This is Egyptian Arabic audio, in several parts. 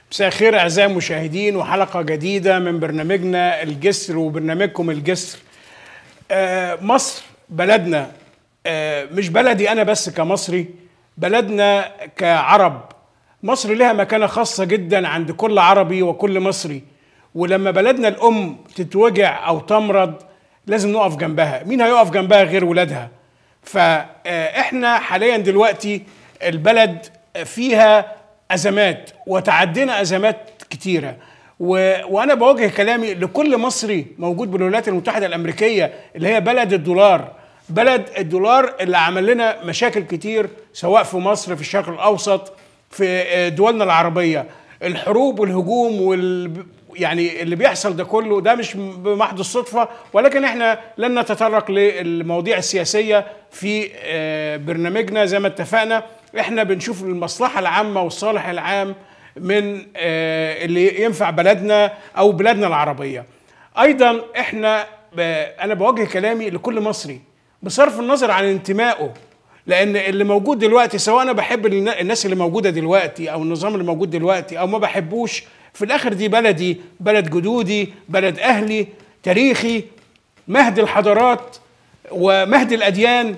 مساء الخير اعزائي المشاهدين وحلقه جديده من برنامجنا الجسر وبرنامجكم الجسر آه، مصر بلدنا آه، مش بلدي انا بس كمصري بلدنا كعرب مصر لها مكانه خاصه جدا عند كل عربي وكل مصري ولما بلدنا الام تتوجع او تمرض لازم نقف جنبها مين هيقف جنبها غير ولادها فاحنا حاليا دلوقتي البلد فيها ازمات وتعدينا ازمات كتيره و... وانا بوجه كلامي لكل مصري موجود بالولايات المتحده الامريكيه اللي هي بلد الدولار بلد الدولار اللي عمل لنا مشاكل كتير سواء في مصر في الشرق الاوسط في دولنا العربيه الحروب والهجوم وال يعني اللي بيحصل ده كله ده مش بمحض الصدفه ولكن احنا لن نتطرق للمواضيع السياسيه في برنامجنا زي ما اتفقنا احنا بنشوف المصلحه العامه والصالح العام من اللي ينفع بلدنا او بلادنا العربيه ايضا احنا انا بوجه كلامي لكل مصري بصرف النظر عن انتمائه لان اللي موجود دلوقتي سواء انا بحب الناس اللي موجوده دلوقتي او النظام اللي موجود دلوقتي او ما بحبوش في الاخر دي بلدي بلد جدودي بلد اهلي تاريخي مهد الحضارات ومهد الاديان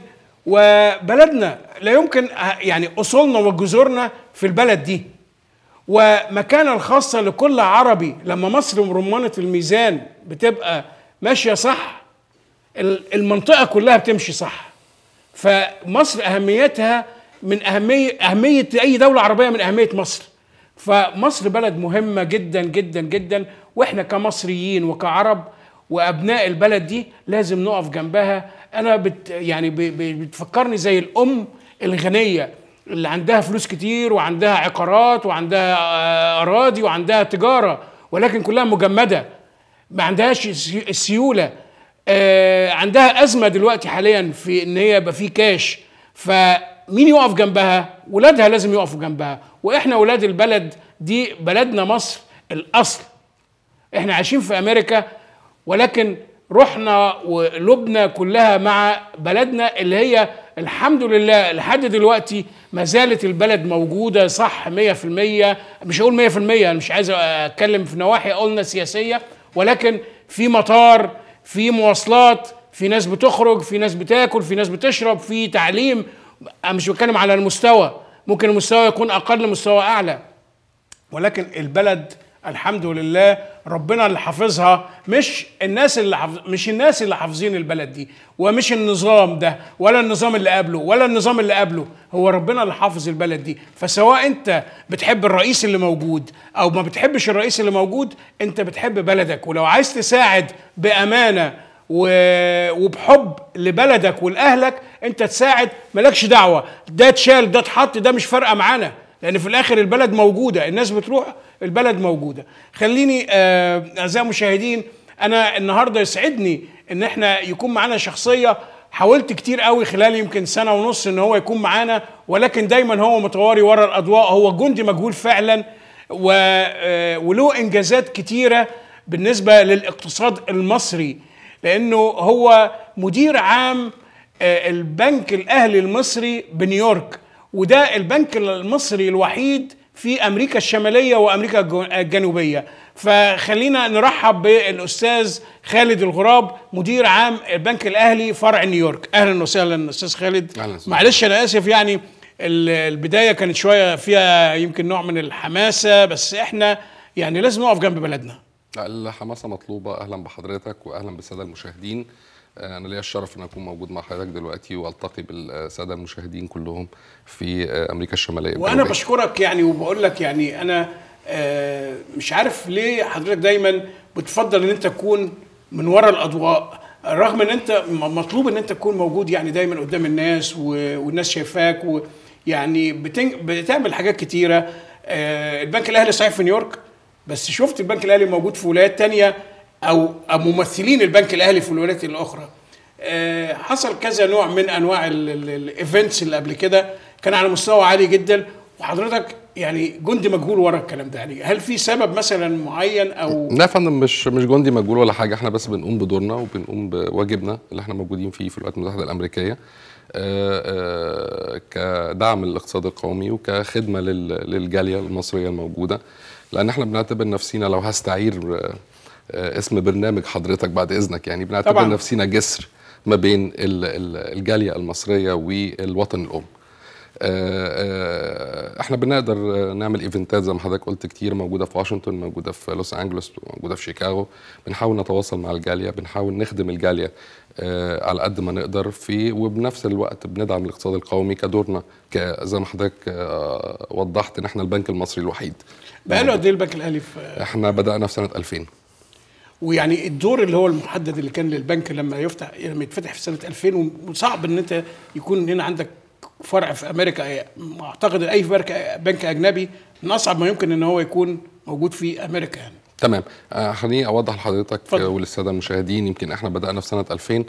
وبلدنا لا يمكن يعني اصولنا وجذورنا في البلد دي ومكانة الخاصة لكل عربي لما مصر رمانة الميزان بتبقى ماشية صح المنطقة كلها بتمشي صح فمصر أهميتها من أهمية أهمية أي دولة عربية من أهمية مصر فمصر بلد مهمة جدا جدا جدا واحنا كمصريين وكعرب وابناء البلد دي لازم نقف جنبها انا بت يعني بتفكرني زي الام الغنيه اللي عندها فلوس كتير وعندها عقارات وعندها اراضي وعندها تجاره ولكن كلها مجمده ما عندهاش السيوله عندها ازمه دلوقتي حاليا في ان هي يبقى في كاش فمين يقف جنبها ولادها لازم يقفوا جنبها واحنا ولاد البلد دي بلدنا مصر الاصل احنا عايشين في امريكا ولكن روحنا وقلوبنا كلها مع بلدنا اللي هي الحمد لله لحد دلوقتي ما زالت البلد موجودة صح 100% مش هقول 100% أنا مش عايز أتكلم في نواحي قلنا سياسية ولكن في مطار في مواصلات في ناس بتخرج في ناس بتاكل في ناس بتشرب في تعليم أنا مش بتكلم على المستوى ممكن المستوى يكون أقل مستوى أعلى ولكن البلد الحمد لله ربنا اللي حافظها مش الناس اللي حافظ مش الناس اللي حافظين البلد دي ومش النظام ده ولا النظام اللي قبله ولا النظام اللي قبله هو ربنا اللي حافظ البلد دي فسواء انت بتحب الرئيس اللي موجود او ما بتحبش الرئيس اللي موجود انت بتحب بلدك ولو عايز تساعد بامانه وبحب لبلدك ولاهلك انت تساعد مالكش دعوه ده اتشال ده اتحط ده مش فارقه معانا لان في الاخر البلد موجوده الناس بتروح البلد موجوده خليني اعزائي المشاهدين انا النهارده يسعدني ان احنا يكون معانا شخصيه حاولت كتير قوي خلال يمكن سنه ونص ان هو يكون معانا ولكن دايما هو متواري ورا الاضواء هو جندي مجهول فعلا وله انجازات كتيره بالنسبه للاقتصاد المصري لانه هو مدير عام البنك الاهلي المصري بنيويورك وده البنك المصري الوحيد في امريكا الشماليه وامريكا الجنوبيه فخلينا نرحب بالاستاذ خالد الغراب مدير عام البنك الاهلي فرع نيويورك اهلا وسهلا استاذ خالد أهلا معلش انا اسف يعني البدايه كانت شويه فيها يمكن نوع من الحماسه بس احنا يعني لازم نقف جنب بلدنا الحماسه مطلوبه اهلا بحضرتك واهلا بالساده المشاهدين انا ليا الشرف ان اكون موجود مع حضرتك دلوقتي والتقي بالساده المشاهدين كلهم في امريكا الشماليه وانا الجنوبية. بشكرك يعني وبقول لك يعني انا مش عارف ليه حضرتك دايما بتفضل ان انت تكون من وراء الاضواء رغم ان انت مطلوب ان انت تكون موجود يعني دايما قدام الناس والناس شايفاك ويعني بتعمل حاجات كتيره البنك الاهلي صحيح في نيويورك بس شفت البنك الاهلي موجود في ولايات تانية او ممثلين البنك الاهلي في الولايات الاخرى حصل كذا نوع من انواع الايفنتس اللي قبل كده كان على مستوى عالي جدا وحضرتك يعني جندي مجهول ورا الكلام ده يعني هل في سبب مثلا معين او لا يا فندم مش مش جندي مجهول ولا حاجه احنا بس بنقوم بدورنا وبنقوم بواجبنا اللي احنا موجودين فيه في الولايات المتحده الامريكيه آه، آه، كدعم للاقتصاد القومي وكخدمه لل- للجاليه المصريه الموجوده لان احنا بنعتبر نفسينا لو هستعير آه، آه، اسم برنامج حضرتك بعد اذنك يعني بنعتبر طبعاً. نفسينا جسر ما بين ال- ال- الجاليه المصريه والوطن الام آه، آه، احنا بنقدر آه، نعمل ايفنتات زي ما حضرتك قلت كتير موجوده في واشنطن موجوده في لوس انجلوس موجوده في شيكاغو بنحاول نتواصل مع الجاليه بنحاول نخدم الجاليه آه، على قد ما نقدر في وبنفس الوقت بندعم الاقتصاد القومي كدورنا ك- زي ما حضرتك آه، وضحت ان احنا البنك المصري الوحيد بقاله قد ايه البنك الاهلي في احنا بدانا في سنه 2000 ويعني الدور اللي هو المحدد اللي كان للبنك لما يفتح لما يتفتح في سنه 2000 وصعب ان انت يكون هنا عندك فرع في امريكا اعتقد اي بنك بنك اجنبي من اصعب ما يمكن ان هو يكون موجود في امريكا يعني تمام آه، خليني اوضح لحضرتك اتفضل. آه، وللساده المشاهدين يمكن احنا بدانا في سنه 2000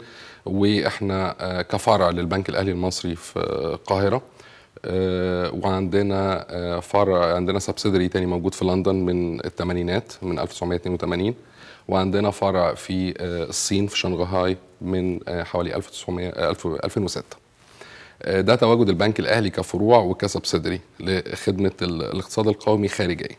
واحنا آه، كفرع للبنك الاهلي المصري في آه، القاهره آه، وعندنا آه، فرع عندنا سبسيدري تاني موجود في لندن من الثمانينات من 1982 وعندنا فرع في آه، الصين في شنغهاي من آه، حوالي 1900 آه، 1000 2006 آه، ده تواجد البنك الاهلي كفروع وكسبسيدري لخدمه ال- الاقتصاد القومي خارجيا.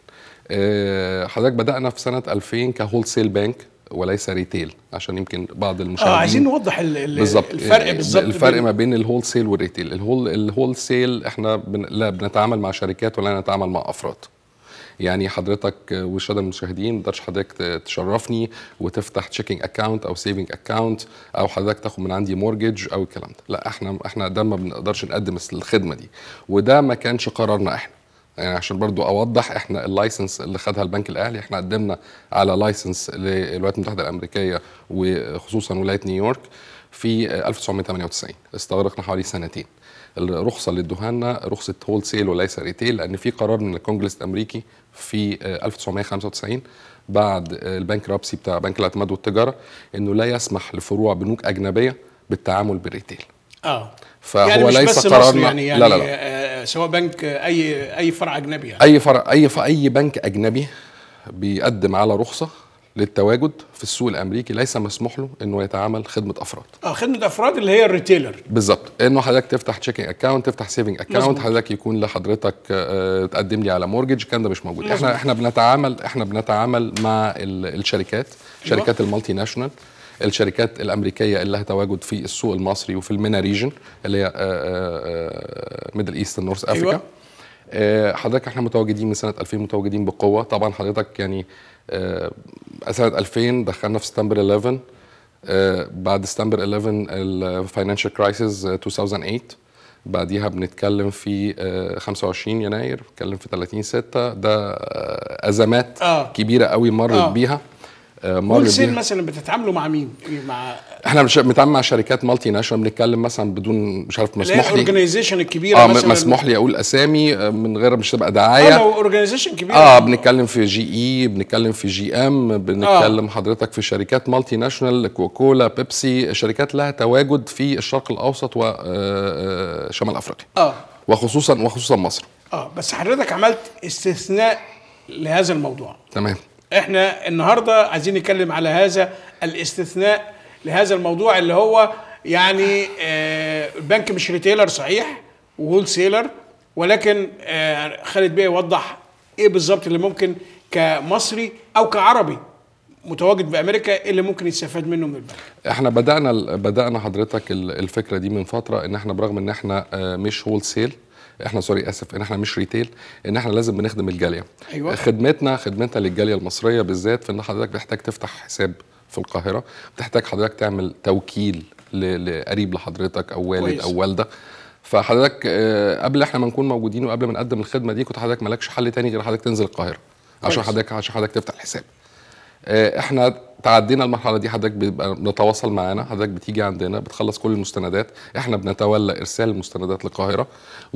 آه، حضرتك بدانا في سنه 2000 كهول سيل بانك وليس ريتيل عشان يمكن بعض المشاهدين اه عايزين نوضح ال- ال- بالظبط الفرق يعني بالظبط الفرق بين- ما بين الهول سيل والريتيل الهول الهول سيل احنا بن لا بنتعامل مع شركات ولا نتعامل مع افراد يعني حضرتك والساده المشاهدين ما تقدرش حضرتك ت- تشرفني وتفتح تشيكينج اكاونت او سيفنج اكاونت او حضرتك تاخد من عندي مورجج او الكلام ده لا احنا احنا ده ما بنقدرش نقدم الخدمه دي وده ما كانش قرارنا احنا يعني عشان برضو اوضح احنا اللايسنس اللي خدها البنك الاهلي احنا قدمنا على لايسنس للولايات المتحده الامريكيه وخصوصا ولايه نيويورك في 1998 استغرقنا حوالي سنتين الرخصه اللي ادوها لنا رخصه هول سيل وليس ريتيل لان في قرار من الكونجرس الامريكي في آه، 1995 بعد آه، البنك رابسي بتاع بنك الاعتماد والتجاره انه لا يسمح لفروع بنوك اجنبيه بالتعامل بالريتيل اه فهو يعني مش ليس بس قرارنا مصر يعني يعني لا لا لا آه سواء بنك آه، اي اي فرع اجنبي يعني اي فرع اي ف- اي بنك اجنبي بيقدم على رخصه للتواجد في السوق الامريكي ليس مسموح له انه يتعامل خدمه افراد اه خدمه افراد اللي هي الريتيلر بالظبط انه حضرتك تفتح تشيكينج اكاونت تفتح سيفنج اكاونت مظبوط. حضرتك يكون لحضرتك آه، تقدم لي على مورجج الكلام ده مش موجود مظبوط. احنا احنا بنتعامل احنا بنتعامل مع ال- الشركات شركات المالتي ناشونال الشركات الامريكيه اللي لها تواجد في السوق المصري وفي المينا ريجن اللي هي ميدل ايست نورث افريكا أيوة. آه، حضرتك احنا متواجدين من سنه 2000 متواجدين بقوه طبعا حضرتك يعني آه، سنه 2000 دخلنا في ستامبر 11 آه، بعد ستامبر 11 الفاينانشال كرايسيس 2008 بعديها بنتكلم في آه، 25 يناير بنتكلم في 30 6 ده آه، ازمات آه. كبيره قوي مرت آه. بيها آه، مر هول سيل بيها مثلا بتتعاملوا مع مين؟ مع احنا مش بنتعامل مع شركات مالتي ناشونال بنتكلم مثلا بدون مش عارف مسموح لي الاورجنايزيشن الكبيره اه مثلا مسموح لي اقول اسامي آه، من غير مش تبقى اه دعايه لو اورجنايزيشن كبيره اه بنتكلم في جي اي بنتكلم في جي ام بنتكلم آه. حضرتك في شركات مالتي ناشونال كوكولا بيبسي شركات لها تواجد في الشرق الاوسط وشمال افريقيا اه وخصوصا وخصوصا مصر اه بس حضرتك عملت استثناء لهذا الموضوع تمام احنا النهارده عايزين نتكلم على هذا الاستثناء لهذا الموضوع اللي هو يعني آه البنك مش ريتيلر صحيح وهول سيلر ولكن آه خالد بيه يوضح ايه بالظبط اللي ممكن كمصري او كعربي متواجد في امريكا إيه اللي ممكن يستفاد منه من البنك احنا بدانا بدانا حضرتك ال- الفكره دي من فتره ان احنا برغم ان احنا آه، مش هول سيل احنا سوري اسف ان احنا مش ريتيل ان احنا لازم بنخدم الجاليه أيوة. خدمتنا خدمتنا للجاليه المصريه بالذات في ان حضرتك محتاج تفتح حساب في القاهره بتحتاج حضرتك تعمل توكيل ل- لقريب لحضرتك او والد كويس. او والده فحضرتك آه، قبل احنا ما نكون موجودين وقبل ما نقدم الخدمه دي كنت حضرتك مالكش حل تاني غير حضرتك تنزل القاهره عشان كويس. حضرتك عشان حضرتك تفتح الحساب آه، احنا تعدينا المرحله دي حضرتك بيبقى بنتواصل معانا حضرتك بتيجي عندنا بتخلص كل المستندات احنا بنتولى ارسال المستندات للقاهره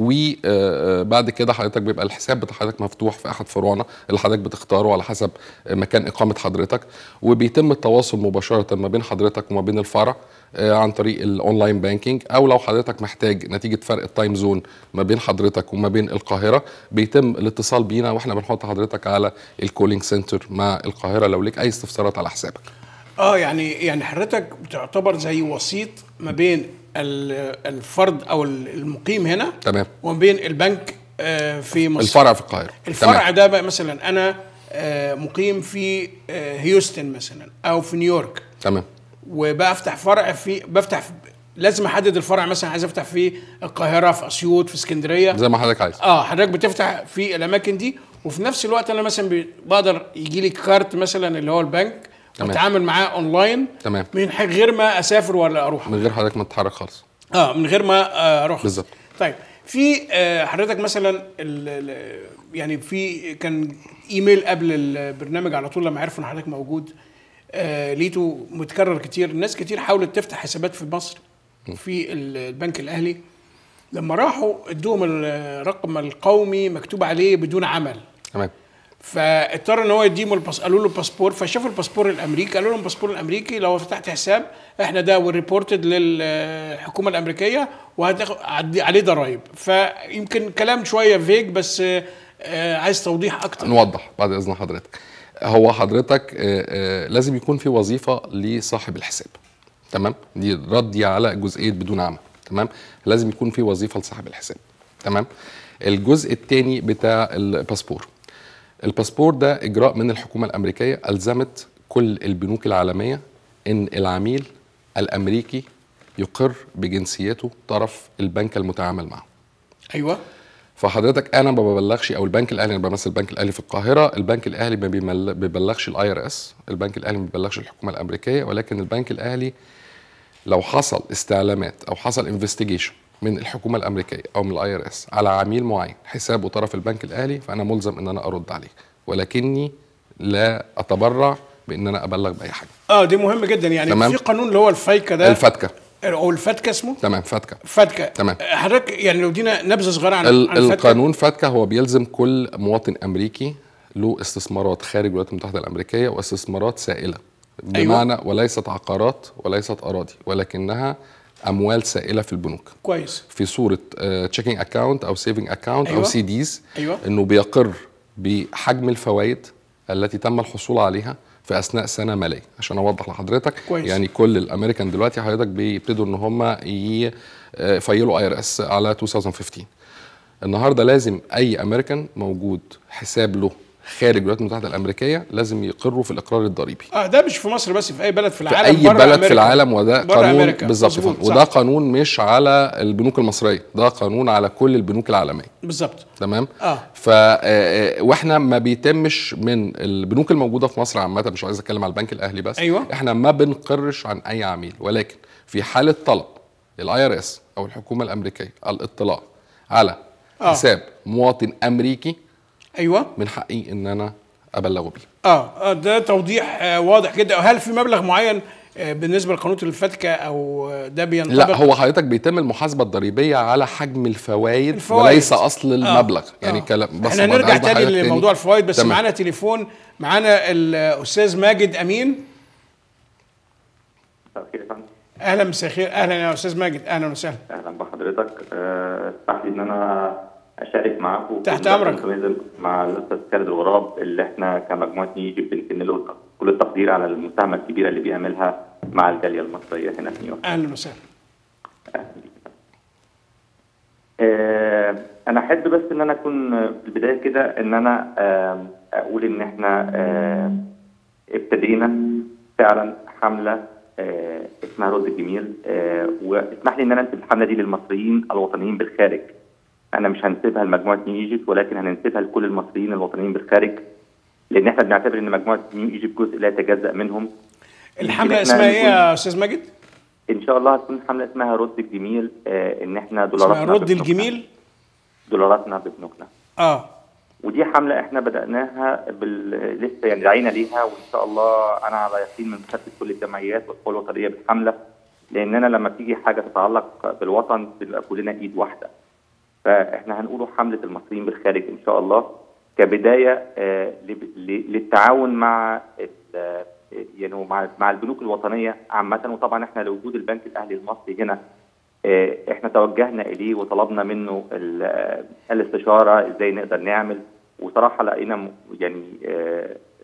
وبعد كده حضرتك بيبقى الحساب بتاع حضرتك مفتوح في احد فروعنا اللي حضرتك بتختاره على حسب مكان اقامه حضرتك وبيتم التواصل مباشره ما بين حضرتك وما بين الفرع آه، عن طريق الاونلاين بانكينج او لو حضرتك محتاج نتيجه فرق التايم زون ما بين حضرتك وما بين القاهره بيتم الاتصال بينا واحنا بنحط حضرتك على الكولينج سنتر مع القاهره لو ليك اي استفسارات على حسابك اه يعني يعني حضرتك بتعتبر زي وسيط ما بين ال- الفرد او المقيم هنا تمام وما بين البنك آه، في مصر الفرع في القاهره الفرع تمام. ده بقى مثلا انا آه، مقيم في آه، هيوستن مثلا او في نيويورك تمام وبفتح فرع في بفتح في لازم احدد الفرع مثلا عايز افتح في القاهره في اسيوط في اسكندريه زي ما حضرتك عايز اه حضرتك بتفتح في الاماكن دي وفي نفس الوقت انا مثلا بي- بقدر يجي لي كارت مثلا اللي هو البنك تمام. واتعامل معاه اونلاين تمام. من ح- غير ما اسافر ولا اروح من غير حضرتك ما تتحرك خالص اه من غير ما آه، اروح بالظبط. طيب في آه، حضرتك مثلا ال- ال- يعني في كان ايميل قبل البرنامج على طول لما عرفوا ان حضرتك موجود آه، لقيته متكرر كتير ناس كتير حاولت تفتح حسابات في مصر في ال- البنك الاهلي لما راحوا ادوهم الرقم القومي مكتوب عليه بدون عمل تمام فاضطر ان هو يديهم الباس قالوا له الباسبور فشافوا الباسبور الامريكي قالوا لهم الباسبور الامريكي لو فتحت حساب احنا ده ريبورتد للحكومه الامريكيه وهتاخد عليه ضرائب فيمكن كلام شويه فيج بس آه، آه، عايز توضيح اكتر نوضح بعد اذن حضرتك هو حضرتك آه، آه، لازم يكون في وظيفه لصاحب الحساب تمام دي ردي على جزئيه بدون عمل تمام لازم يكون في وظيفه لصاحب الحساب تمام الجزء الثاني بتاع الباسبور الباسبور ده اجراء من الحكومه الامريكيه الزمت كل البنوك العالميه ان العميل الامريكي يقر بجنسيته طرف البنك المتعامل معه ايوه فحضرتك انا ما ببلغش او البنك الاهلي انا بمثل البنك الاهلي في القاهره البنك الاهلي ما بيمل- بيبلغش الاي ار اس البنك الاهلي ما بيبلغش الحكومه الامريكيه ولكن البنك الاهلي لو حصل استعلامات او حصل انفستيجيشن من الحكومه الامريكيه او من الاي ار اس على عميل معين حسابه طرف البنك الاهلي فانا ملزم ان انا ارد عليه ولكني لا اتبرع بان انا ابلغ باي حاجه اه دي مهم جدا يعني تمام. في قانون اللي هو الفايكه ده الفتكه او الفتكه اسمه تمام فتكه فتكه تمام. حضرتك يعني لو دينا نبذه صغيره عن ال- عن الفتكة. القانون فاتكا هو بيلزم كل مواطن امريكي له استثمارات خارج الولايات المتحده الامريكيه واستثمارات سائله بمعنى وليست عقارات وليست اراضي ولكنها اموال سائله في البنوك كويس في صوره تشيكينج اكاونت او سيفنج اكاونت أيوة. او سي ديز أيوة. انه بيقر بحجم الفوائد التي تم الحصول عليها في اثناء سنه ماليه عشان اوضح لحضرتك كويس. يعني كل الامريكان دلوقتي حضرتك بيبتدوا ان هم يفيلوا اي ار اس على 2015 النهارده لازم اي امريكان موجود حساب له خارج الولايات المتحده الامريكيه لازم يقروا في الاقرار الضريبي اه ده مش في مصر بس في اي بلد في في العالم اي برا بلد أمريكا. في العالم وده برا قانون أمريكا. بالظبط مظبوط، فندم. صح. وده قانون مش على البنوك المصريه ده قانون على كل البنوك العالميه بالظبط تمام اه ف آه، آه، واحنا ما بيتمش من البنوك الموجوده في مصر عامه مش عايز اتكلم على البنك الاهلي بس أيوة. احنا ما بنقرش عن اي عميل ولكن في حاله طلب الاي ار اس او الحكومه الامريكيه الاطلاع على آه. حساب مواطن امريكي ايوه من حقي ان انا ابلغه بيه اه آه، ده توضيح آه واضح جدا هل في مبلغ معين آه بالنسبه لقانون الفتكه او آه، ده بينطبق لا هو حضرتك بيتم المحاسبه الضريبيه على حجم الفوائد, الفوائد. وليس اصل المبلغ يعني كلام بس احنا برضه نرجع عايز تاني حضرتك لموضوع الفوائد بس تمام. معانا تليفون معانا الاستاذ ماجد امين مساء الخير يا فندم اهلا مساء الخير اهلا يا استاذ ماجد اهلا وسهلا اهلا بحضرتك آه، اسمح لي ان انا اشارك معاكم تحت في أمرك. الميكانيزم مع الاستاذ خالد الغراب اللي احنا كمجموعه نيجي بنكن له كل التقدير على المساهمه الكبيره اللي بيعملها مع الجاليه المصريه هنا في نيويورك اهلا وسهلا آه، انا احب بس ان انا اكون في البدايه كده ان انا آه، اقول ان احنا آه، ابتدينا فعلا حمله آه، اسمها رد الجميل آه، واسمح لي ان انا انسب الحمله دي للمصريين الوطنيين بالخارج انا مش هنسيبها لمجموعه نيو ايجيبت ولكن هننسبها لكل المصريين الوطنيين بالخارج لان احنا بنعتبر ان مجموعه نيو ايجيبت جزء لا يتجزا منهم الحمله إحنا اسمها ايه نكون- يا استاذ ماجد ان شاء الله هتكون حمله اسمها رد الجميل آه، ان احنا دولاراتنا اسمها رد ببنوكنا. الجميل دولاراتنا ببنوكنا اه ودي حمله احنا بداناها بال... لسه يعني دعينا ليها وان شاء الله انا على يقين من مشاركه كل الجمعيات والقوى الوطنيه بالحمله لاننا لما بتيجي حاجه تتعلق بالوطن بنبقى كلنا ايد واحده. فاحنا هنقوله حمله المصريين بالخارج ان شاء الله كبدايه آه لب- ل- للتعاون مع ال- يعني مع مع البنوك الوطنيه عامه وطبعا احنا لوجود البنك الاهلي المصري هنا آه، احنا توجهنا اليه وطلبنا منه ال- آه، الاستشاره ازاي نقدر نعمل وصراحه لقينا م- يعني آه،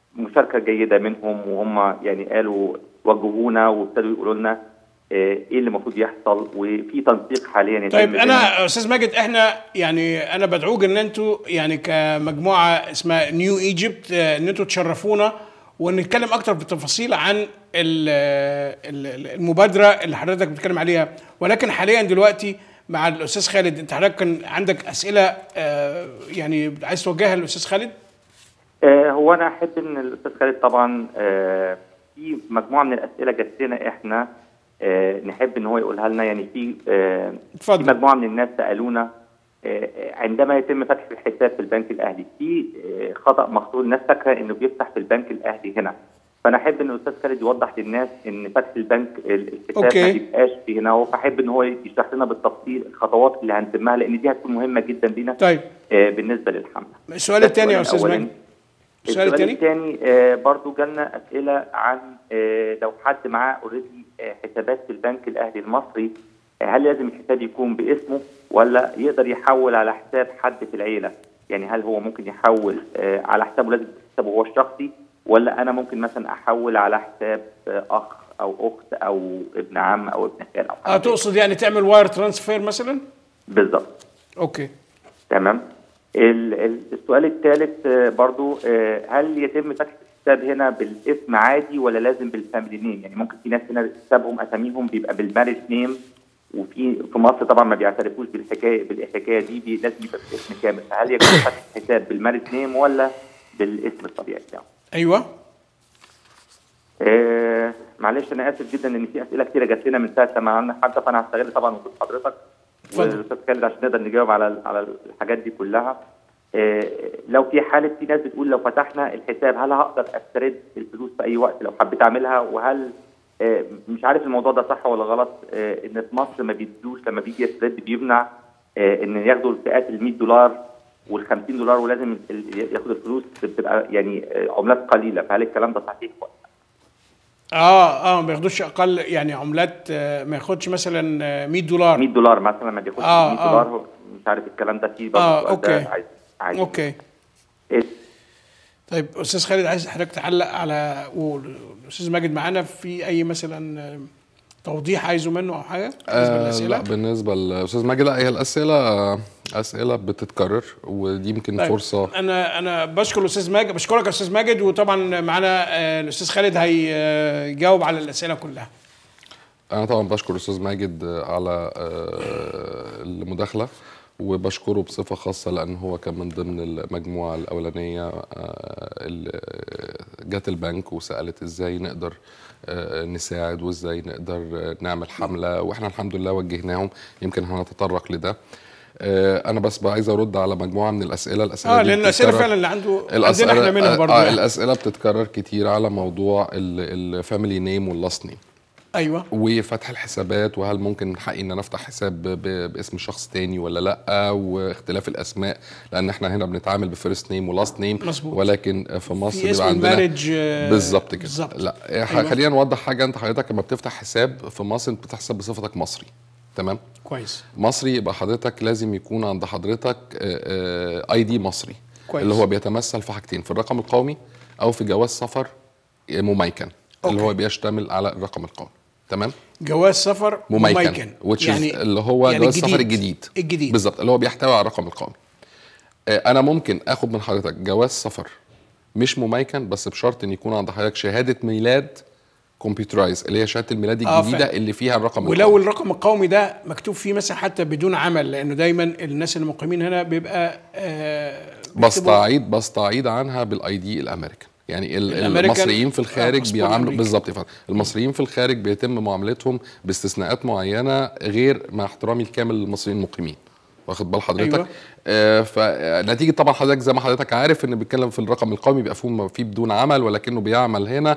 مشاركه جيده منهم وهم يعني قالوا وجهونا وابتدوا يقولوا لنا آه، ايه اللي المفروض يحصل وفي تنسيق حاليا يتم طيب بين- انا استاذ ماجد احنا يعني انا بدعوك ان انتوا يعني كمجموعه اسمها نيو ايجيبت ان انتوا تشرفونا ونتكلم اكتر بالتفاصيل عن ال- ال- المبادره اللي حضرتك بتتكلم عليها ولكن حاليا دلوقتي مع الاستاذ خالد انت حضرتك كان عندك اسئله آه، يعني عايز توجهها للاستاذ خالد آه، هو انا احب ان الاستاذ خالد طبعا آه، في مجموعه من الاسئله جات لنا احنا آه، نحب ان هو يقولها لنا يعني في آه، اتفضل. في مجموعه من الناس سالونا آه، عندما يتم فتح الحساب في البنك الاهلي في آه، خطا مخطوط الناس فاكره انه بيفتح في البنك الاهلي هنا فانا احب ان الاستاذ خالد يوضح للناس ان فتح البنك ال- الحساب أوكي. ما بيبقاش في هنا فاحب ان هو يشرح لنا بالتفصيل الخطوات اللي هنتمها لان دي هتكون مهمه جدا لينا طيب آه، بالنسبه للحمله السؤال ده الثاني يا السؤال استاذ الأولاني. ماجد السؤال الثاني الثاني آه برضو جالنا اسئله عن آه لو حد معاه اوريدي آه حسابات في البنك الاهلي المصري آه هل لازم الحساب يكون باسمه ولا يقدر يحول على حساب حد في العيله؟ يعني هل هو ممكن يحول آه على حسابه لازم حسابه هو الشخصي ولا انا ممكن مثلا احول على حساب آه اخ او اخت او ابن عم او ابن خال او اه حاجة. تقصد يعني تعمل واير ترانسفير مثلا بالظبط اوكي تمام ال- ال- السؤال الثالث آه، برضو آه، هل يتم فتح الحساب هنا بالاسم عادي ولا لازم بالفاميلي نيم يعني ممكن في ناس هنا حسابهم اساميهم بيبقى بالمارج نيم وفي في مصر طبعا ما بيعترفوش بالحكايه بالحكايه دي بي لازم يبقى بالاسم كامل فهل يكون فتح الحساب بالمارج نيم ولا بالاسم الطبيعي بتاعه؟ ايوه آه معلش انا اسف جدا ان في اسئله كتيره جات لنا من ساعه ما عملنا حتى فانا هستغل طبعا وجود حضرتك اتفضل. والاستاذ خالد عشان نقدر نجاوب على على الحاجات دي كلها آه لو في حاله في ناس بتقول لو فتحنا الحساب هل هقدر استرد الفلوس في اي وقت لو حبيت اعملها وهل آه مش عارف الموضوع ده صح ولا غلط آه ان في مصر ما بيدوش لما بيجي يسترد بيمنع آه ان ياخدوا الفئات ال 100 دولار وال 50 دولار ولازم ال- ياخد الفلوس بتبقى يعني آه، عملات قليله فهل الكلام ده صحيح ولا اه اه ما ياخدوش اقل يعني عملات آه، ما ياخدش مثلا آه، 100 دولار 100 دولار مثلا ما بياخدش آه، 100 آه. دولار هو مش عارف الكلام ده فيه برضه آه، السؤال ده أوكي. عايز عايز اوكي إيه؟ طيب استاذ خالد عايز حضرتك تعلق على والاستاذ ماجد معانا في اي مثلا آه، توضيح عايزه منه او حاجه بالنسبه آه لا للاسئله بالنسبه للاستاذ ماجد لا هي الاسئله اسئله بتتكرر ودي يمكن طيب، فرصه انا انا بشكر الاستاذ ماجد بشكرك يا استاذ ماجد وطبعا معانا آه، الاستاذ خالد هيجاوب على الاسئله كلها انا طبعا بشكر الاستاذ ماجد على آه، المداخله وبشكره بصفه خاصه لان هو كان من ضمن المجموعه الاولانيه آه، اللي جت البنك وسالت ازاي نقدر آه، نساعد وازاي نقدر آه، نعمل حمله واحنا الحمد لله وجهناهم يمكن هنتطرق لده آه، انا بس بقى عايز ارد على مجموعه من الاسئله الاسئله اه دي لان الاسئله بتتكرر. فعلا اللي عنده عندنا الاسئله احنا منها برضه آه يعني. الاسئله بتتكرر كتير على موضوع الفاميلي نيم واللاست نيم ايوه وفتح الحسابات وهل ممكن حقي ان انا افتح حساب ب- ب- باسم شخص تاني ولا لا واختلاف الاسماء لان احنا هنا بنتعامل بفيرست نيم ولاست نيم مظبوط. ولكن في مصر في اسم بيبقى عندنا المارج آه، بالظبط كده بالظبط لا أيوة. أيوة. خلينا نوضح حاجه انت حضرتك لما بتفتح حساب في مصر انت بتحسب بصفتك مصري تمام كويس مصري يبقى حضرتك لازم يكون عند حضرتك اي دي مصري كويس. اللي هو بيتمثل في حاجتين في الرقم القومي او في جواز سفر مميكن اللي أوكي. هو بيشتمل على الرقم القومي تمام جواز سفر مميكن, مميكن. which يعني is اللي هو يعني جواز السفر الجديد الجديد بالظبط اللي هو بيحتوي على الرقم القومي آه، انا ممكن اخد من حضرتك جواز سفر مش مميكن بس بشرط ان يكون عند حضرتك شهاده ميلاد كمبيوترايز اللي هي شهاده الميلاد آه، الجديده فعلا. اللي فيها الرقم ولو القومي. الرقم القومي ده مكتوب فيه مثلا حتى بدون عمل لانه دايما الناس اللي مقيمين هنا بيبقى آه بيكتبوا- بستعيد بستعيد عنها بالاي دي الامريكان يعني ال- الأمريكان، المصريين في آه، الخارج باسبور بيعاملوا أمريكي. بالظبط يا فندم المصريين في الخارج بيتم معاملتهم باستثناءات معينه غير مع احترامي الكامل للمصريين المقيمين واخد بال حضرتك أيوة. آه فنتيجه طبعا حضرتك زي ما حضرتك عارف ان بيتكلم في الرقم القومي بيبقى فيه فيه بدون عمل ولكنه بيعمل هنا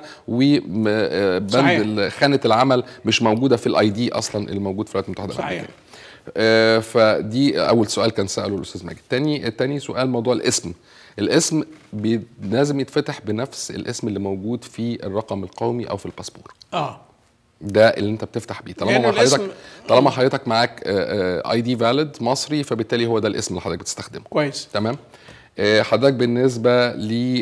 صحيح. وبند خانه العمل مش موجوده في الاي دي اصلا اللي موجود في الولايات المتحده صحيح. الامريكيه آه، فدي اول سؤال كان ساله الاستاذ ماجد تاني تاني سؤال موضوع الاسم الاسم بي لازم يتفتح بنفس الاسم اللي موجود في الرقم القومي او في الباسبور اه ده اللي انت بتفتح بيه طالما لأنه ما حضرتك الاسم- طالما حضرتك معاك اي دي فاليد مصري فبالتالي هو ده الاسم اللي حضرتك بتستخدمه كويس تمام آه، حضرتك بالنسبه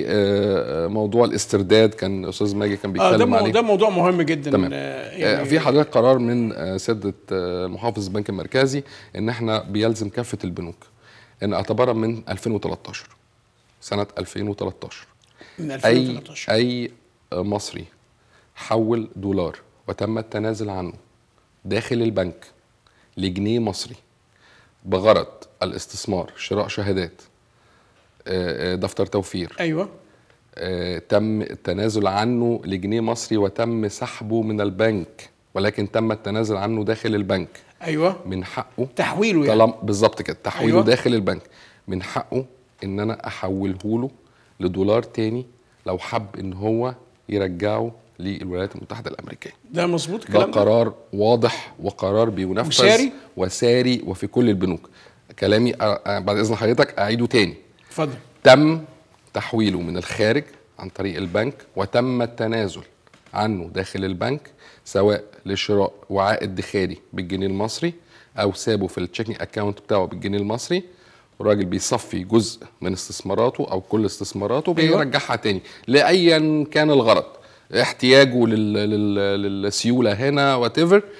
لموضوع الاسترداد كان استاذ ماجي كان اه ده بيتكلم مو عليه ده موضوع مهم جدا تمام. آه، يعني في حضرتك قرار من آه، سياده آه، محافظ البنك المركزي ان احنا بيلزم كافه البنوك ان اعتبارا من 2013 سنه 2013 من اي 2013 اي مصري حول دولار وتم التنازل عنه داخل البنك لجنيه مصري بغرض الاستثمار شراء شهادات آه، آه، دفتر توفير ايوه آه، تم التنازل عنه لجنيه مصري وتم سحبه من البنك ولكن تم التنازل عنه داخل البنك ايوه من حقه تحويله يعني طالما بالظبط كده تحويله أيوة. أيوة. داخل البنك من حقه ان انا احوله له لدولار تاني لو حب ان هو يرجعه للولايات المتحده الامريكيه ده مظبوط ده الكلام ده قرار واضح وقرار بينفذ وساري؟ وساري وفي كل البنوك كلامي أ- أ- بعد اذن حضرتك اعيده تاني اتفضل تم تحويله من الخارج عن طريق البنك وتم التنازل عنه داخل البنك سواء لشراء وعاء ادخاري بالجنيه المصري او سابه في التشيكنج اكاونت بتاعه بالجنيه المصري الراجل بيصفي جزء من استثماراته او كل استثماراته أيوة. بيرجعها تاني لايا كان الغرض احتياجه لل... لل... للسيوله هنا وات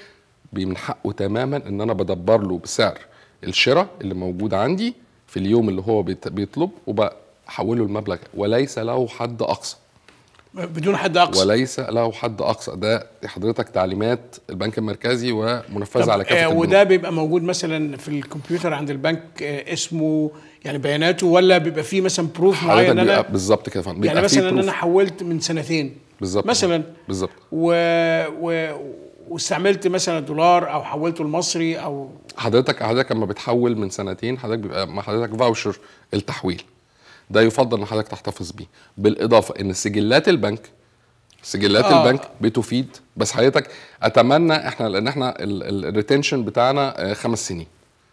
من حقه تماما ان انا بدبر له بسعر الشراء اللي موجود عندي في اليوم اللي هو بيت- بيطلب وبحوله المبلغ وليس له حد اقصى بدون حد اقصى وليس له حد اقصى ده حضرتك تعليمات البنك المركزي ومنفذه طب على كافه آه البنوك. وده بيبقى موجود مثلا في الكمبيوتر عند البنك آه اسمه يعني بياناته ولا بيبقى فيه مثلا بروف حضرتك معين ان بيبقى انا بالظبط كده يا فندم يعني بيبقى فيه مثلا ان proof. انا حولت من سنتين بالظبط مثلا بالظبط و... و... واستعملت مثلا دولار او حولته لمصري او حضرتك حضرتك لما بتحول من سنتين حضرتك بيبقى مع حضرتك فاوشر التحويل ده يفضل ان حضرتك تحتفظ بيه بالاضافه ان سجلات البنك سجلات آه. آه. البنك بتفيد بس حضرتك اتمنى احنا لان احنا الريتنشن بتاعنا آه، خمس سنين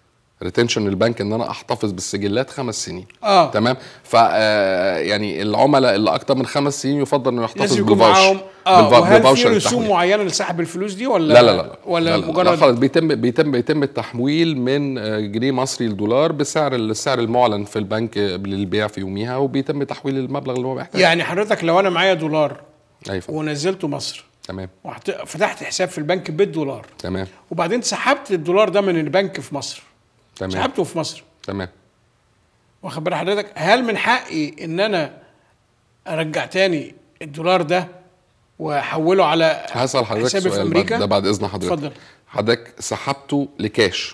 ريتنشن البنك ان انا احتفظ بالسجلات خمس سنين اه تمام ف آه، يعني العملاء اللي اكتر من خمس سنين يفضل انه يحتفظ لازم يكون بالفاوشر معاهم اه بالفا- وهل في بفاوشر رسوم التحويل. معينه لسحب الفلوس دي ولا لا لا لا ولا لا لا لا مجرد خلاص بيتم بيتم بيتم التحويل من آه، جنيه مصري لدولار بسعر السعر المعلن في البنك آه، للبيع في يوميها وبيتم تحويل المبلغ اللي هو محتاجه يعني حضرتك لو انا معايا دولار ايوه فندم. ونزلته مصر تمام وفتحت حساب في البنك بالدولار تمام وبعدين سحبت الدولار ده من البنك في مصر تمام سحبته في مصر تمام واخد بال حضرتك هل من حقي ان انا ارجع تاني الدولار ده واحوله على هسأل حضرتك حسابي في سؤال بعد امريكا ده بعد اذن حضرتك اتفضل. حضرتك سحبته لكاش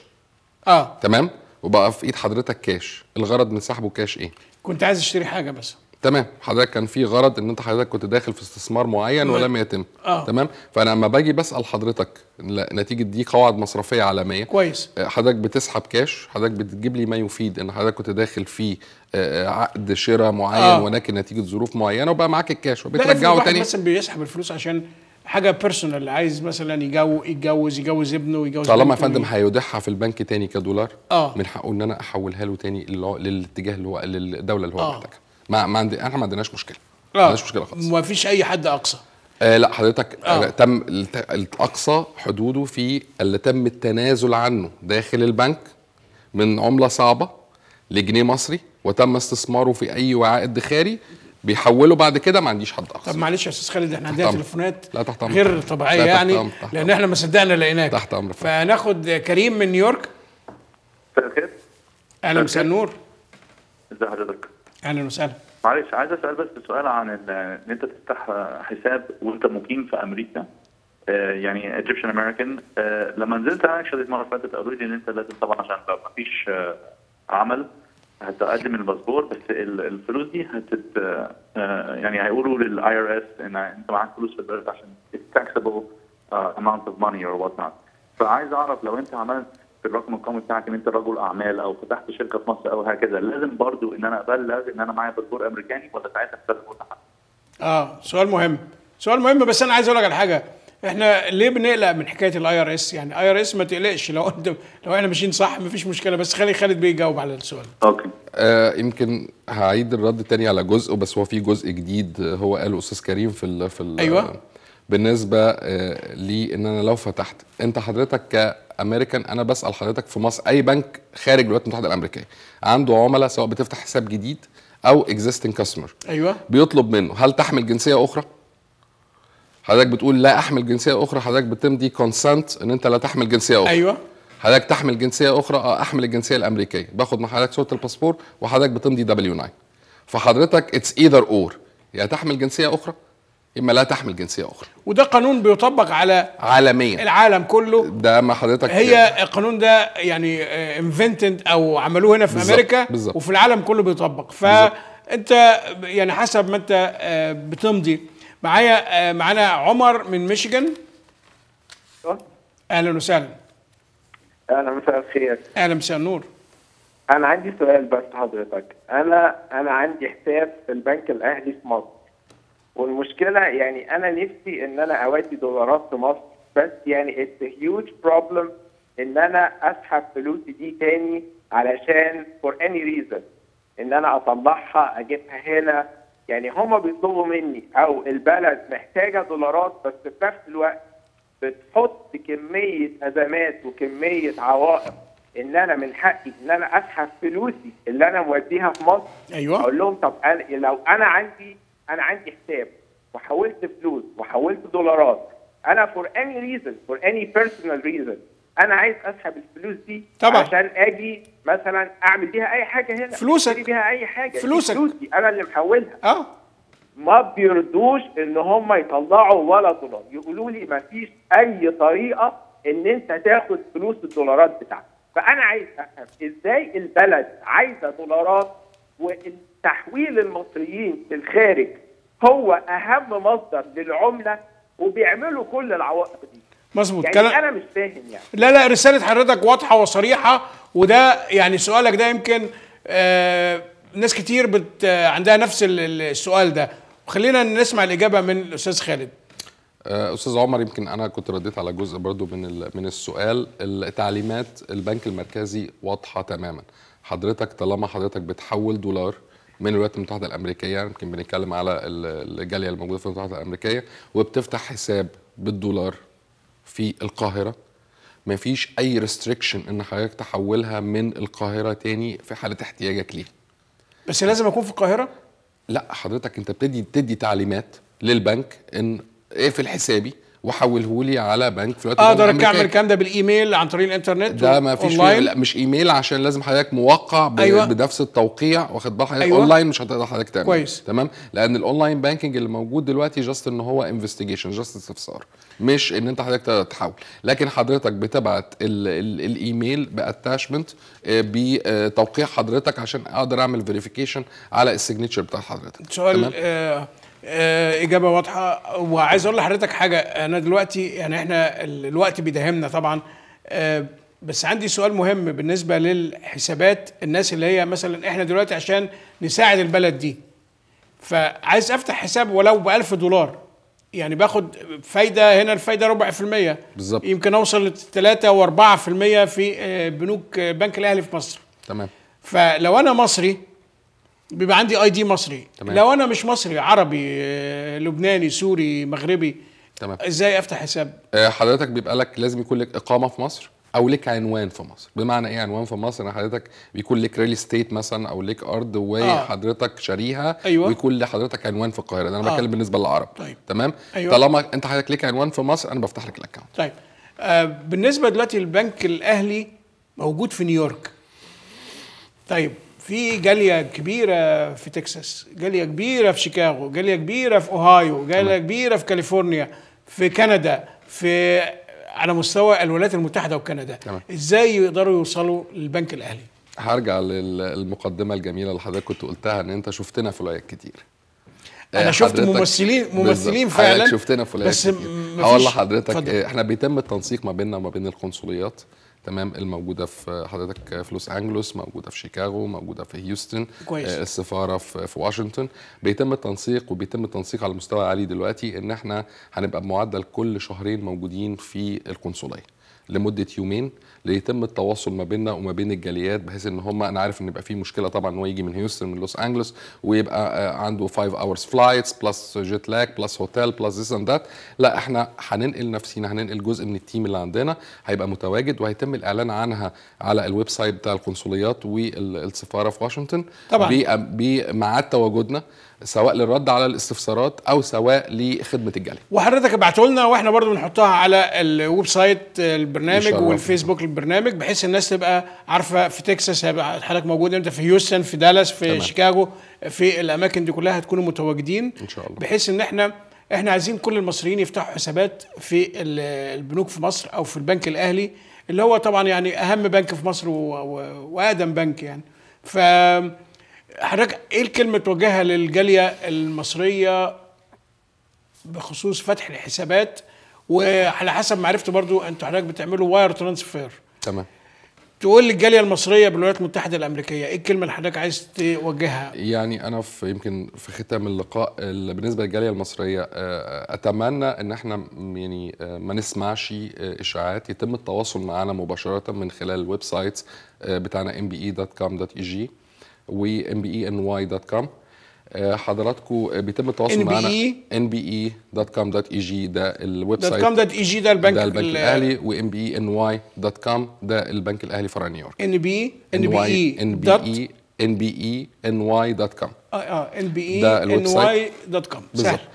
اه تمام وبقى في ايد حضرتك كاش الغرض من سحبه كاش ايه كنت عايز اشتري حاجه بس تمام حضرتك كان في غرض ان انت حضرتك كنت داخل في استثمار معين ما- ولم يتم آه. تمام فانا لما باجي بسال حضرتك لا- نتيجه دي قواعد مصرفيه عالميه كويس حضرتك بتسحب كاش حضرتك بتجيب لي ما يفيد ان حضرتك كنت داخل في آه، عقد شراء معين آه. ولكن نتيجه ظروف معينه وبقى معاك الكاش لا افرض وبترجعه واحد تاني مثلا بيسحب الفلوس عشان حاجه بيرسونال عايز مثلا يجو يتجوز يجوز ابنه يجوز طالما يا بنته، فندم هيودعها في البنك تاني كدولار آه. من حقه ان انا احولها له تاني للع- للاتجاه اللي هو للدوله اللي هو آه. محتاجها ما ما عندي احنا ما عندناش مشكله ما اه عندناش مشكله خالص ما فيش اي حد اقصى آه لا حضرتك آه. آه. تم الت- الاقصى حدوده في اللي تم التنازل عنه داخل البنك من عمله صعبه لجنيه مصري وتم استثماره في اي وعاء ادخاري بيحوله بعد كده ما عنديش حد طب اقصى معلش يا استاذ خالد احنا عندنا أمر. تليفونات لا تحت أمر. غير طبيعيه لا تحت يعني أمر. تحت لان أمر. احنا ما صدقنا لقيناك تحت أمر. فناخد كريم من نيويورك مساء الخير اهلا مساء النور ازي حضرتك اهلا وسهلا معلش عايز اسال بس سؤال عن ال- ان انت تفتح حساب وانت مقيم في امريكا آه، يعني ايجيبشن امريكان لما نزلت اكشلي المره اللي فاتت قالوا لي ان انت لازم طبعا عشان لو ما فيش عمل هتقدم الباسبور بس ال- الفلوس دي هتت آه، يعني هيقولوا للاي ار اس ان انت معاك فلوس في البلد عشان taxable uh, amount of money or what not فعايز اعرف لو انت عملت في الرقم القومي بتاعك ان انت رجل اعمال او فتحت شركه في مصر او هكذا لازم برضو ان انا ابلغ ان انا معايا باسبور امريكاني ولا ساعتها بتبلغ متحدث اه سؤال مهم سؤال مهم بس انا عايز اقول لك على حاجه احنا ليه بنقلق من حكايه الاي ار اس يعني اي ار اس ما تقلقش لو انت لو احنا ماشيين صح مفيش مشكله بس خلي خالد بيه يجاوب على السؤال اوكي آه يمكن هعيد الرد تاني على جزء بس هو في جزء جديد آه، هو قاله استاذ كريم في ال في ال أيوة. بالنسبه آه لي ان انا لو فتحت انت حضرتك كامريكان انا بسال حضرتك في مصر اي بنك خارج الولايات المتحده الامريكيه عنده عملاء سواء بتفتح حساب جديد او اكزيستنج كاستمر ايوه بيطلب منه هل تحمل جنسيه اخرى حضرتك بتقول لا احمل جنسيه اخرى حضرتك بتمضي كونسنت ان انت لا تحمل جنسيه اخرى ايوه حضرتك تحمل جنسيه اخرى اه احمل الجنسيه الامريكيه باخد من حضرتك صوره الباسبور وحضرتك بتمضي دبليو 9 فحضرتك اتس ايذر اور يا تحمل جنسيه اخرى اما لا تحمل جنسيه اخرى وده قانون بيطبق على عالميا العالم كله ده ما حضرتك هي القانون ده يعني انفنتد او عملوه هنا في بالظبط، امريكا بالظبط. وفي العالم كله بيطبق فانت يعني حسب ما انت آه، بتمضي معايا آه، معانا عمر من ميشيغان اهلا وسهلا اهلا مساء الخير اهلا مساء النور انا عندي سؤال بس حضرتك انا انا عندي حساب في البنك الاهلي في مصر والمشكله يعني انا نفسي ان انا اودي دولارات في مصر بس يعني اتس هيوج بروبلم ان انا اسحب فلوسي دي تاني علشان فور اني ريزن ان انا اطلعها اجيبها هنا يعني هما بيطلبوا مني او البلد محتاجه دولارات بس في نفس الوقت بتحط كميه ازمات وكميه عوائق ان انا من حقي ان انا اسحب فلوسي اللي انا موديها في مصر ايوه اقول لهم طب أنا لو انا عندي انا عندي حساب وحولت فلوس وحولت دولارات انا فور اني ريزن فور اني بيرسونال ريزن انا عايز اسحب الفلوس دي طبعا. عشان اجي مثلا اعمل بيها اي حاجه هنا فلوسك. اشتري بيها اي حاجه دي فلوسك. فلوسي انا اللي محولها اه ما بيرضوش ان هم يطلعوا ولا دولار يقولوا لي ما فيش اي طريقه ان انت تاخد فلوس الدولارات بتاعتك فانا عايز افهم ازاي البلد عايزه دولارات وتحويل المصريين في الخارج هو اهم مصدر للعمله وبيعملوا كل العوائق دي مظبوط يعني كلام انا مش فاهم يعني لا لا رسالة حضرتك واضحة وصريحة وده يعني سؤالك ده يمكن آه ناس كتير بت آه، عندها نفس ال- ال- السؤال ده وخلينا نسمع الإجابة من الأستاذ خالد آه، استاذ عمر يمكن انا كنت رديت على جزء برضو من ال- من السؤال التعليمات البنك المركزي واضحه تماما حضرتك طالما حضرتك بتحول دولار من الولايات المتحده الامريكيه يمكن بنتكلم على ال- الجاليه الموجوده في الولايات المتحده الامريكيه وبتفتح حساب بالدولار في القاهره مفيش اي ريستريكشن ان حضرتك تحولها من القاهره تاني في حاله احتياجك ليها بس لازم أكون في القاهرة لا حضرتك انت بتدي تدي تعليمات للبنك ان اقفل حسابي وحوله لي على بنك في الولايات أقدر المتحدة أعمل الأمريكية. الكلام ده بالإيميل عن طريق الإنترنت ده ما فيش فيه أونلاين لا مش ايميل عشان لازم حضرتك موقع ب... أيوة. أيوة. بنفس التوقيع واخد بال حضرتك أيوة. أيوة. اونلاين مش هتقدر حضرتك تعمل كويس. تمام لان الاونلاين بانكينج اللي موجود دلوقتي جاست ان هو انفستيجيشن جاست استفسار مش ان انت حضرتك تقدر تحول لكن حضرتك بتبعت ال... ال... الايميل باتاشمنت بتوقيع حضرتك عشان اقدر اعمل فيريفيكيشن على السيجنتشر بتاع حضرتك سؤال تمام؟ آه آه إجابة واضحة وعايز أقول لحضرتك حاجة أنا دلوقتي يعني إحنا ال- الوقت بيداهمنا طبعا آه بس عندي سؤال مهم بالنسبة للحسابات الناس اللي هي مثلا إحنا دلوقتي عشان نساعد البلد دي فعايز أفتح حساب ولو بألف دولار يعني باخد فايدة هنا الفايدة ربع في المية بالظبط. يمكن أوصل لثلاثة وأربعة في المية في آه، بنوك آه، بنك الأهلي في مصر تمام فلو انا مصري بيبقى عندي اي دي مصري تمام. لو انا مش مصري عربي آه، لبناني سوري مغربي تمام ازاي افتح حساب آه، حضرتك بيبقى لك لازم يكون لك اقامه في مصر او لك عنوان في مصر بمعنى ايه عنوان في مصر ان حضرتك بيكون لك ريل استيت مثلا او لك ارض وحضرتك شاريها أيوة. ويكون لحضرتك عنوان في القاهره ده انا آه. بتكلم بالنسبه للعرب طيب. تمام أيوة. طالما انت حضرتك ليك عنوان في مصر انا بفتح لك الاكونت طيب آه بالنسبه دلوقتي البنك الاهلي موجود في نيويورك طيب في جاليه كبيره في تكساس جاليه كبيره في شيكاغو جاليه كبيره في اوهايو جاليه كبيره في كاليفورنيا في كندا في على مستوى الولايات المتحده وكندا تمام. ازاي يقدروا يوصلوا للبنك الاهلي هرجع للمقدمه الجميله اللي حضرتك كنت قلتها ان انت شفتنا في ولايات كتير انا آه، شفت حضرتك- ممثلين ممثلين بالظبط. حضرتك فعلا شفتنا في ولايات بس كتير م- هقول مفيش- لحضرتك اتفضل. آه، احنا بيتم التنسيق ما بيننا وما بين القنصليات تمام الموجوده في حضرتك في لوس انجلوس موجوده في شيكاغو موجوده في هيوستن كويس. آه، السفاره في في واشنطن بيتم التنسيق وبيتم التنسيق على مستوى عالي دلوقتي ان احنا هنبقى بمعدل كل شهرين موجودين في القنصليه لمده يومين ليتم التواصل ما بيننا وما بين الجاليات بحيث ان هم انا عارف ان يبقى في مشكله طبعا ان هو يجي من هيوستن من لوس انجلوس ويبقى آه، عنده 5 اورز فلايتس بلس جيت لاج بلس هوتيل بلس ذس اند ذات لا احنا هننقل نفسينا هننقل جزء من التيم اللي عندنا هيبقى متواجد وهيتم الاعلان عنها على الويب سايت بتاع القنصليات والسفاره في واشنطن طبعاً. ب- بميعاد تواجدنا سواء للرد على الاستفسارات او سواء لخدمه الجاليه وحضرتك ابعته لنا واحنا برضو بنحطها على الويب سايت البرنامج يشرفنا. والفيسبوك البرنامج بحيث الناس تبقى عارفه في تكساس هيبقى حضرتك موجود امتى في هيوستن في دالاس في تمام. شيكاغو في الاماكن دي كلها هتكونوا متواجدين إن شاء الله. بحيث ان احنا احنا عايزين كل المصريين يفتحوا حسابات في ال- البنوك في مصر او في البنك الاهلي اللي هو طبعا يعني اهم بنك في مصر و- و- واقدم بنك يعني ف حضرتك ايه الكلمه توجهها للجاليه المصريه بخصوص فتح الحسابات وعلى حسب ما عرفت برضو انتوا حضرتك بتعملوا واير ترانسفير تمام تقول للجاليه المصريه بالولايات المتحده الامريكيه ايه الكلمه اللي حضرتك عايز توجهها يعني انا في يمكن في ختام اللقاء ال- بالنسبه للجاليه المصريه آه، اتمنى ان احنا م- يعني آه، ما نسمعش آه، اشاعات يتم التواصل معنا مباشره من خلال الويب سايتس آه، بتاعنا mbe.com.eg و mbeny.com آه، حضراتكم آه، بيتم التواصل NBE؟ معنا nbe.com.eg ده الويب دوت سايت كوم دوت اي جي ده البنك ده البنك الاهلي و mbeny.com ده البنك الاهلي فرع نيويورك ان بي ان بي اي دوت nbe nbe.ny.com اه اه ان بي اي ده الويب ان سايت. واي دوت كوم بالظبط سهل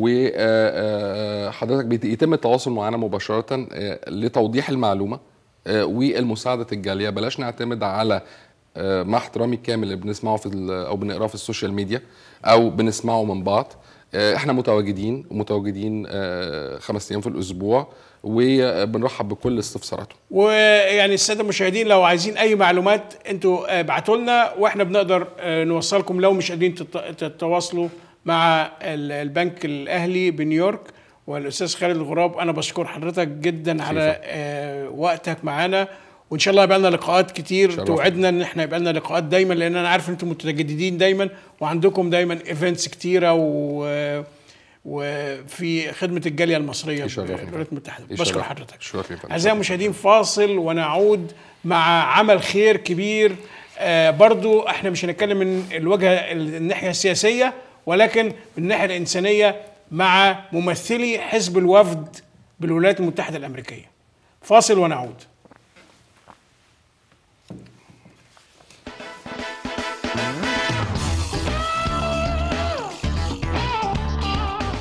وحضرتك بيتم التواصل معنا مباشرة آه، لتوضيح المعلومة آه، والمساعدة الجالية بلاش نعتمد على آه، مع احترامي الكامل اللي بنسمعه في ال- او بنقراه في السوشيال ميديا او بنسمعه من بعض آه، احنا متواجدين ومتواجدين آه، خمس ايام في الاسبوع وبنرحب بكل استفساراتهم ويعني الساده المشاهدين لو عايزين اي معلومات انتوا آه، ابعتوا لنا واحنا بنقدر آه، نوصلكم لو مش قادرين تت- تتواصلوا مع ال- البنك الاهلي بنيويورك والاستاذ خالد الغراب انا بشكر حضرتك جدا على آه، وقتك معانا وان شاء الله يبقى لنا لقاءات كتير شرفنا. توعدنا ان احنا يبقى لنا لقاءات دايما لان انا عارف ان انتم متجددين دايما وعندكم دايما ايفنتس كتيره و وفي خدمه الجاليه المصريه يشرفنا. بالولايات المتحده بشكر يشرف- حضرتك يشرفني يا فندم. اعزائي المشاهدين فاصل ونعود مع عمل خير كبير آه برضو احنا مش هنتكلم من الوجهه الناحيه السياسيه ولكن من الناحيه الانسانيه مع ممثلي حزب الوفد بالولايات المتحده الامريكيه فاصل ونعود